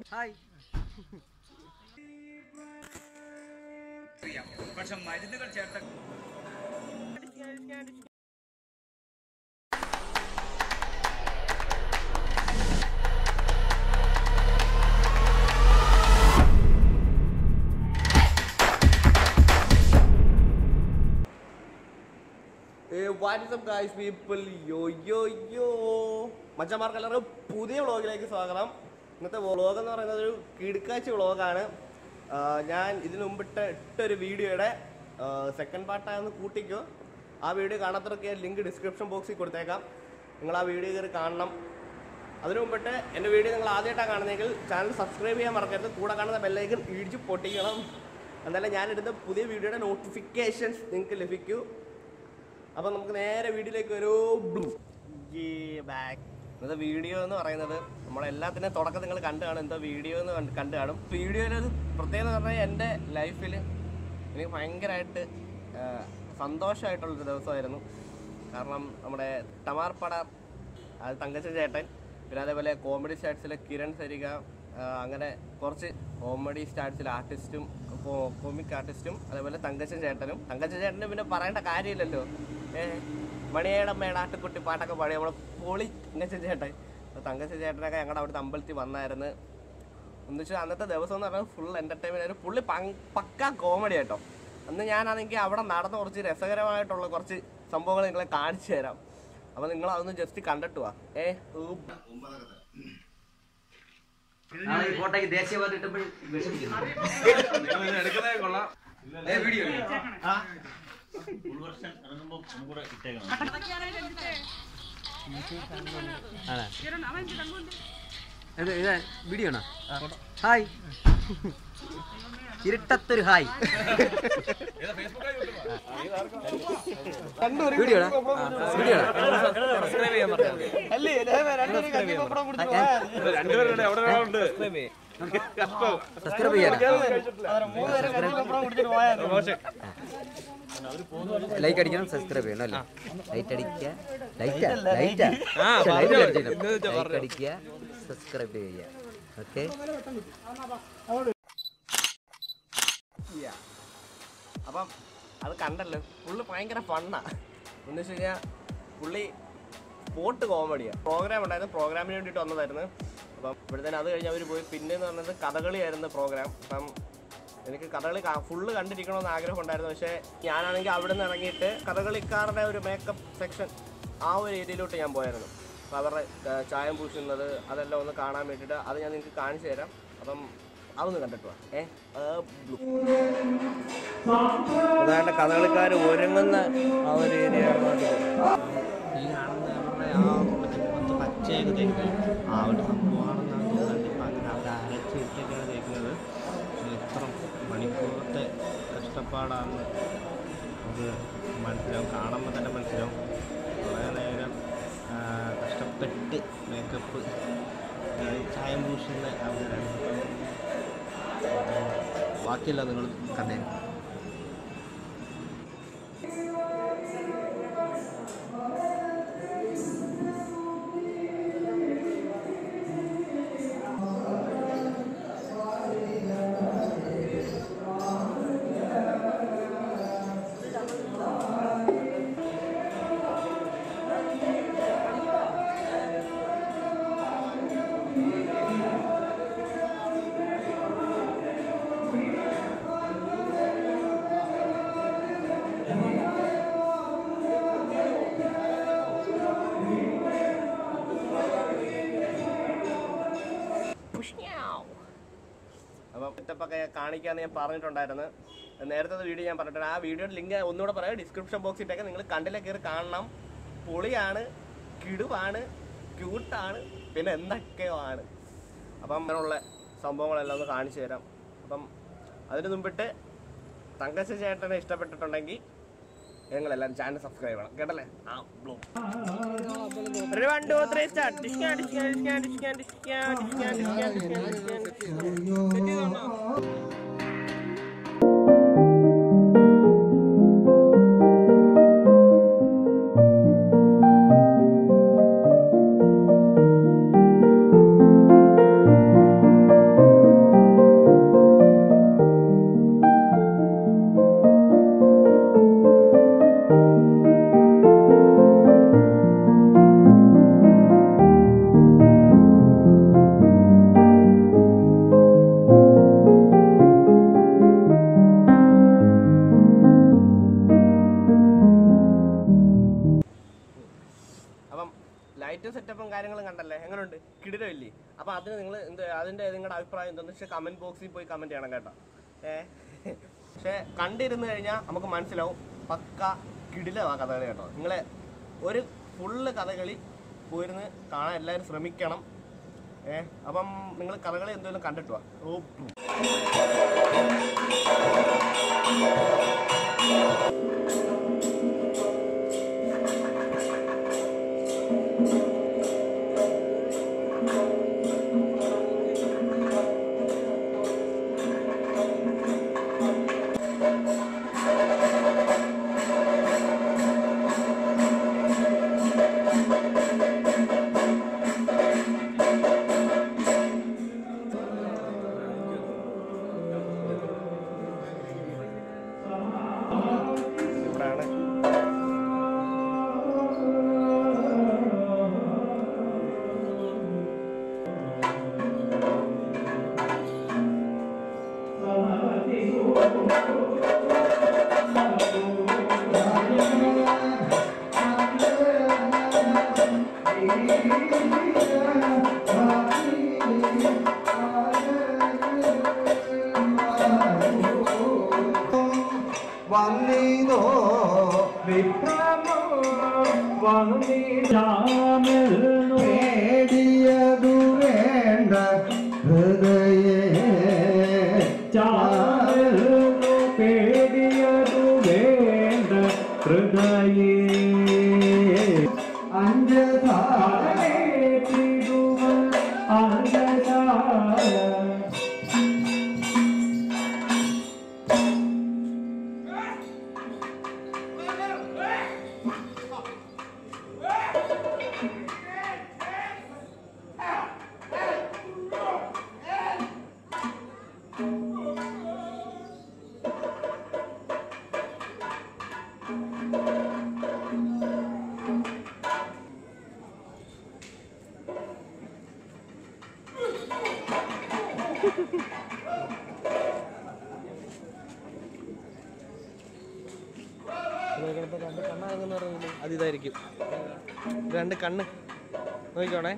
Hi അറിയാം പക്ഷെ മരുന്നുകൾ ചേർത്ത വാട്സപ്പ് ഗായ്സ് പീപ്പിൾ യോ യോ യോ മച്ചന്മാർക്ക് എല്ലാവർക്കും പുതിയ വ്ളോഗിലേക്ക് സ്വാഗതം ഇന്നത്തെ വ്ളോഗ് എന്ന് പറയുന്നത് ഒരു കിടുക്കാച്ചി വ്ളോഗാണ് ഞാൻ ഇതിനു മുമ്പിട്ട് ഇട്ടൊരു വീഡിയോയുടെ സെക്കൻഡ് പാർട്ടായെന്ന് കൂട്ടിക്കോ ആ വീഡിയോ കാണാത്തവർക്ക് ലിങ്ക് ഡിസ്ക്രിപ്ഷൻ ബോക്സിൽ കൊടുത്തേക്കാം നിങ്ങൾ ആ വീഡിയോ കയറി കാണണം അതിനു മുമ്പിട്ട് എൻ്റെ വീഡിയോ നിങ്ങൾ ആദ്യമായിട്ടാണ് കാണുന്നതെങ്കിൽ ചാനൽ സബ്സ്ക്രൈബ് ചെയ്യാൻ മറക്കരുത് കൂടെ കാണുന്ന ബെല്ലൈക്കൻ ഇടിച്ച് പൊട്ടിക്കണം എന്നാലേ ഞാനിടുന്ന പുതിയ വീഡിയോയുടെ നോട്ടിഫിക്കേഷൻസ് നിങ്ങൾക്ക് ലഭിക്കൂ അപ്പം നമുക്ക് നേരെ വീഡിയോയിലേക്ക് ഒരു ബാക്ക് ഇന്നത്തെ വീഡിയോ എന്ന് പറയുന്നത് നമ്മളെല്ലാത്തിൻ്റെയും തുടക്കം നിങ്ങൾ കണ്ടു കാണും എന്തോ വീഡിയോ എന്ന് കണ്ട് കണ്ടു കാണും വീഡിയോയിൽ ഒരു പ്രത്യേകത എന്ന് പറഞ്ഞാൽ എൻ്റെ ലൈഫിൽ എനിക്ക് ഭയങ്കരമായിട്ട് സന്തോഷമായിട്ടുള്ളൊരു ദിവസമായിരുന്നു കാരണം നമ്മുടെ ടമാർ പടാർ അത് തങ്കച്ചൻ ചേട്ടൻ പിന്നെ അതേപോലെ കോമഡി സ്റ്റാർട്സിലെ കിരൺ സരിക ആ, അങ്ങനെ കുറച്ച് കോമഡി സ്റ്റാർട്സിലെ ആർട്ടിസ്റ്റും കോമിക് ആർട്ടിസ്റ്റും അതേപോലെ തങ്കച്ചൻ ചേട്ടനും തങ്കച്ചൻ ചേട്ടന് പിന്നെ പറയേണ്ട കാര്യമില്ലല്ലോ ഏ മണിയേടം മേടാട്ടുകുട്ടി പാട്ടൊക്കെ പാടി നമ്മളെ പൊളി തങ്കച്ചൻ ചേട്ടൻ അപ്പോൾ തങ്കച്ചൻ ചേട്ടനൊക്കെ ഞങ്ങളുടെ അവിടുത്തെ അമ്പലത്തിൽ വന്നായിരുന്നു എന്ന് വെച്ചാൽ അന്നത്തെ ദിവസം എന്ന് പറഞ്ഞാൽ ഫുൾ എൻ്റർടൈൻമെൻറ്റ് ആയിരുന്നു പുള്ളി പങ് പക്ക കോമഡി കേട്ടോ അന്ന് ഞാനാണെങ്കിൽ അവിടെ നടന്ന കുറച്ച് രസകരമായിട്ടുള്ള കുറച്ച് സംഭവങ്ങൾ നിങ്ങളെ കാണിച്ചു തരാം അപ്പോൾ നിങ്ങൾ അതൊന്ന് ജസ്റ്റ് കണ്ടിട്ട് വാ ഏ ഊ- നാളെ ഈ കോട്ടയ്ക്ക് ദേശീയപാത ഇട്ടപ്പോൾ വിഷമിക്കുന്നു ഇത് ഇത് വീഡിയോ ആണോ ഹായ് ഇരട്ടത്തൊരു hi video video subscribe like അടിക്കണം സബ്സ്ക്രൈബ് ചെയ്യണം അല്ലേ ലൈറ്റ് അടിക്കുക ലൈറ്റാ ലൈറ്റാ ലൈക്ക് അടിക്കുക സബ്സ്ക്രൈബ് ചെയ്യുക ഓക്കെ Yeah. അപ്പം അത് കണ്ടല്ലോ പുള്ളി ഭയങ്കര ഫണ്ണാ എന്ന് വെച്ച് കഴിഞ്ഞാൽ പുള്ളി സ്പോട്ട് കോമഡിയാണ് പ്രോഗ്രാം ഉണ്ടായിരുന്നു പ്രോഗ്രാമിന് വേണ്ടിയിട്ട് വന്നതായിരുന്നു അപ്പം ഇവിടുത്തെ അത് കഴിഞ്ഞ് അവർ പോയി പിന്നെ എന്ന് പറഞ്ഞത് കഥകളിയായിരുന്നു പ്രോഗ്രാം അപ്പം എനിക്ക് കഥകളി ഫുള്ള് കണ്ടിരിക്കണമെന്ന് ആഗ്രഹം ഉണ്ടായിരുന്നു പക്ഷേ ഞാനാണെങ്കിൽ അവിടെ നിന്ന് ഇറങ്ങിയിട്ട് കഥകളിക്കാരുടെ ഒരു മേക്കപ്പ് സെക്ഷൻ ആ ഒരു ഏരിയയിലോട്ട് ഞാൻ പോയായിരുന്നു അപ്പോൾ അവരുടെ ആ, ചായം പൂശുന്നത് അതെല്ലാം ഒന്ന് കാണാൻ വേണ്ടിയിട്ട് അത് ഞാൻ നിങ്ങൾക്ക് കാണിച്ചു തരാം അപ്പം അതൊന്ന് കണ്ടിട്ട് വാ ഏ അതാണ്ട് കഥകളിക്കാർ ഒരുങ്ങുന്ന ആ ഒരു ഏരിയ ഈ കാണുന്ന നമ്മുടെ ആ മറ്റേ മൊത്തം പച്ചയൊക്കെ തേക്കുന്നത് ആ ഒരു സംഭവമാണെന്നാണ് തോന്നുന്നത് ഇപ്പം അങ്ങനെ അവർ അരച്ചിട്ടൊക്കെയാണ് തേക്കുന്നത് എത്ര മണിക്കൂറത്തെ കഷ്ടപ്പാടാണെന്ന് നമുക്ക് മനസ്സിലാവും കാണുമ്പോൾ തന്നെ മനസ്സിലാവും കുറേ നേരം ആ, കഷ്ടപ്പെട്ട് മേക്കപ്പ് ചായം പൂശുന്ന ആൾക്കാരാണ് ബാക്കിയല്ല നിങ്ങൾ കണ്ടേ അപ്പം സെറ്റപ്പൊക്കെ കാണിക്കാന്ന് ഞാൻ പറഞ്ഞിട്ടുണ്ടായിരുന്നു നേരത്തെ വീഡിയോ ഞാൻ പറഞ്ഞിട്ടുണ്ട് ആ വീഡിയോയുടെ ലിങ്ക് ഒന്നുകൂടെ പറയാം ഡിസ്ക്രിപ്ഷൻ ബോക്സിൽ ഇട്ടേക്ക് നിങ്ങൾ കണ്ടില്ല കയറി കാണണം പൊളിയാണ് കിടുവാണ് ക്യൂട്ടാണ് പിന്നെ എന്തൊക്കെയോ ആണ് അപ്പം അങ്ങനെയുള്ള സംഭവങ്ങളെല്ലാം ഒന്ന് കാണിച്ചു തരാം അപ്പം അതിന് മുമ്പിട്ട് തങ്കച്ച ചേട്ടനെ ഇഷ്ടപ്പെട്ടിട്ടുണ്ടെങ്കിൽ നിങ്ങളെല്ലാം ചാനൽ സബ്സ്ക്രൈബ് ചെയ്യണം കേട്ടല്ലേ ആ ബ്ലൂ ഒരു വൺ ടു ത്രീ സ്റ്റാർട്ട് ഡിസ്കാൻ ഡിസ്കാൻ ഡിസ്കാൻ ഡിസ്കാൻ ഡിസ്കാൻ ഡിസ്കാൻ ഡിസ്കാൻ ഡിസ്കാൻ ഡിസ്കാൻ Thank ഇല്ലേ അപ്പോൾ അതിന് നിങ്ങൾ എന്ത് അതിൻ്റെ നിങ്ങളുടെ അഭിപ്രായം എന്താണെന്ന് വെച്ചാൽ കമൻറ്റ് ബോക്സിൽ പോയി കമൻറ്റ് ചെയ്യണം കേട്ടോ ഏ പക്ഷേ കണ്ടിരുന്ന് കഴിഞ്ഞാൽ നമുക്ക് മനസ്സിലാവും പക്ക കിടിലമാ കഥകളി കേട്ടോ നിങ്ങളെ ഒരു ഫുള്ള് കഥകളി പോയിരുന്ന് കാണാൻ എല്ലാവരും ശ്രമിക്കണം ഏ അപ്പം നിങ്ങൾ കഥകളി എന്തെങ്കിലും കണ്ടിട്ട് വാ ഓ ഇവിടാണ് വന്നിതോ വിഭ്രമോ പേടിയതു വേണ്ട ഹൃദയേ പേടിയതു വേണ്ട ഹൃദയേ അഞ്ചതാരേ രണ്ട് കണ്ണാകുന്ന പറയുന്നത് അത് ഇതായിരിക്കും രണ്ട് കണ്ണ് നോക്കിക്കോണേ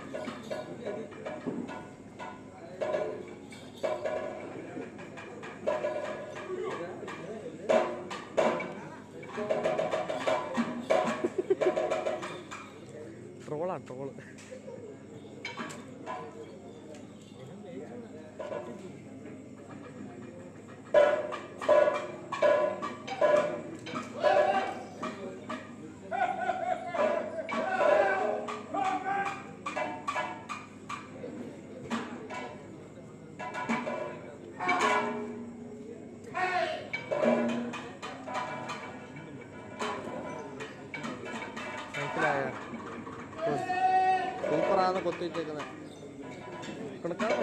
ട്രോളാ ട്രോള് മനസ്സിലായ സൂപ്പറാന്ന് കൊത്തി വെച്ചേക്കുന്നത് കണക്കാണോ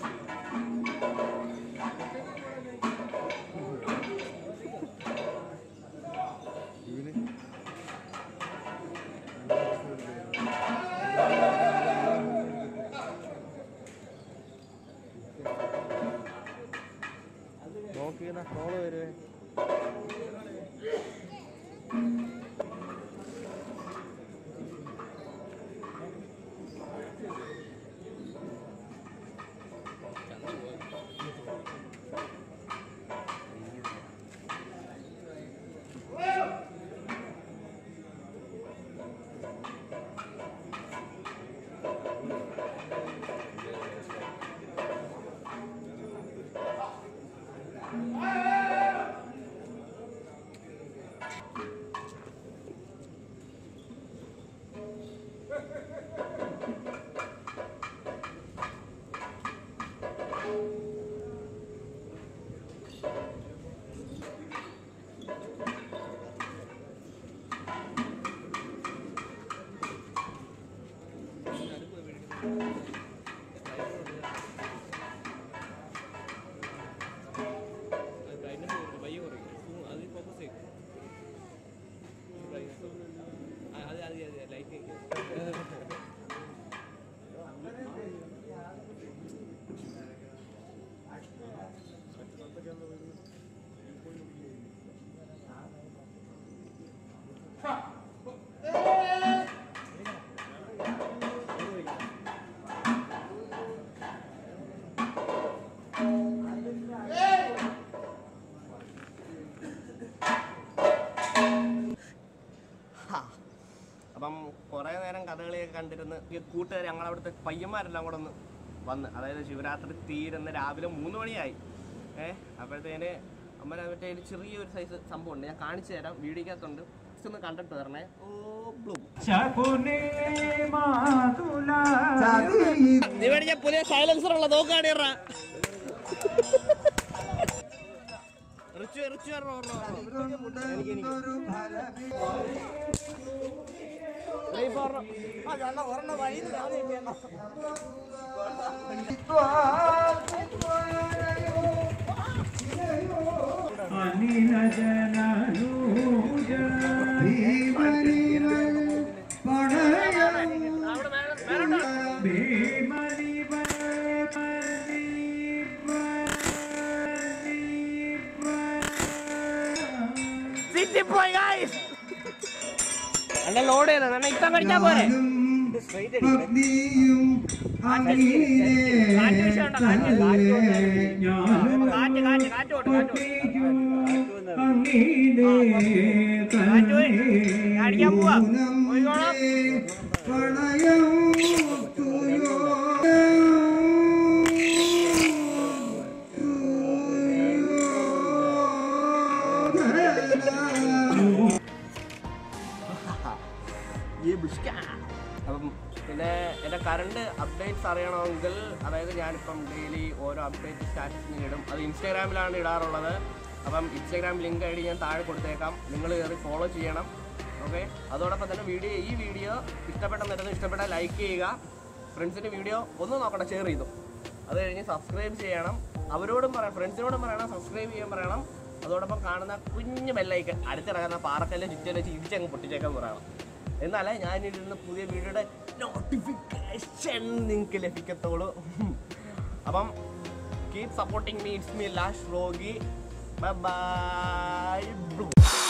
നോക്കിയെന്നാ ട്രോള് വരുവേ കണ്ടിരുന്ന് ഈ കൂട്ടുകാർ ഞങ്ങളവിടുത്തെ പയ്യന്മാരെല്ലാം കൂടെ ഒന്ന് വന്ന് അതായത് ശിവരാത്രി തീരുന്ന രാവിലെ മൂന്ന് മണിയായി ഏഹ് അപ്പോഴത്തേന് അമ്മ മറ്റേ ഒരു ചെറിയൊരു സൈസ് സംഭവം ഉണ്ട് ഞാൻ കാണിച്ചു തരാം വീഡിയോക്കകത്തുണ്ട് ജസ്റ്റ് ഒന്ന് കണ്ടിട്ട് വരണേ ഓ ബ്ലൂ ശകുനേ മാതുല നീ വേണമെങ്കിൽ പുതിയ സൈലൻസർ ഉള്ള നോക്കാണ് റിച്ചു റിച്ചു അനില ജനൂജ ഭീമനി അണ്ണ ലോഡ് ചെയ്തത് അണ്ണ ഇത്തം കഴിച്ചാ പോരെ കാറ്റ് വിഷയമുണ്ടോ കാറ്റ് ഞാനും കാറ്റ് കാറ്റ് കാറ്റ് കൊണ്ട് കാറ്റ് കൊണ്ട്. അങ്ങീനേ കാറ്റ് പോയി. ഞാൻ അടിക്കാൻ പോവാ പോയിക്കോളാം ഈ ബുഷ്ക. അപ്പം പിന്നെ എൻ്റെ കറണ്ട് അപ്ഡേറ്റ്സ് അറിയണമെങ്കിൽ അതായത് ഞാനിപ്പം ഡെയിലി ഓരോ അപ്ഡേറ്റ് സ്റ്റാറ്റസിന് ഇടും അത് ഇൻസ്റ്റാഗ്രാമിലാണ് ഇടാറുള്ളത് അപ്പം ഇൻസ്റ്റാഗ്രാം ലിങ്ക് ഐ ഡി ഞാൻ താഴെ കൊടുത്തേക്കാം നിങ്ങൾ കയറി ഫോളോ ചെയ്യണം ഓക്കെ അതോടൊപ്പം തന്നെ വീഡിയോ ഈ വീഡിയോ ഇഷ്ടപ്പെട്ടെന്നിരുന്നു ഇഷ്ടപ്പെട്ട ലൈക്ക് ചെയ്യുക ഫ്രണ്ട്സിൻ്റെ വീഡിയോ ഒന്ന് നോക്കട്ടെ ഷെയർ ചെയ്തു അത് കഴിഞ്ഞ് സബ്സ്ക്രൈബ് ചെയ്യണം അവരോടും പറയണം ഫ്രണ്ട്സിനോടും പറയണം സബ്സ്ക്രൈബ് ചെയ്യാൻ പറയണം അതോടൊപ്പം കാണുന്ന കുഞ്ഞു ബെല്ലൈക്ക് അടുത്തിറങ്ങുന്ന പാറക്കല്ല് ചുറ്റല് വെച്ച് ഇടിച്ചങ്ങ് പൊട്ടിച്ചേക്കാൻ പറയണം എന്നാലേ ഞാനിരുന്ന പുതിയ വീഡിയോയുടെ നോട്ടിഫിക്കേഷൻ നിങ്ങൾക്ക് ലഭിക്കത്തുള്ളൂ അപ്പം keep supporting me it's me ലാഷ് റോഗി ബൈ ബ്ലൂ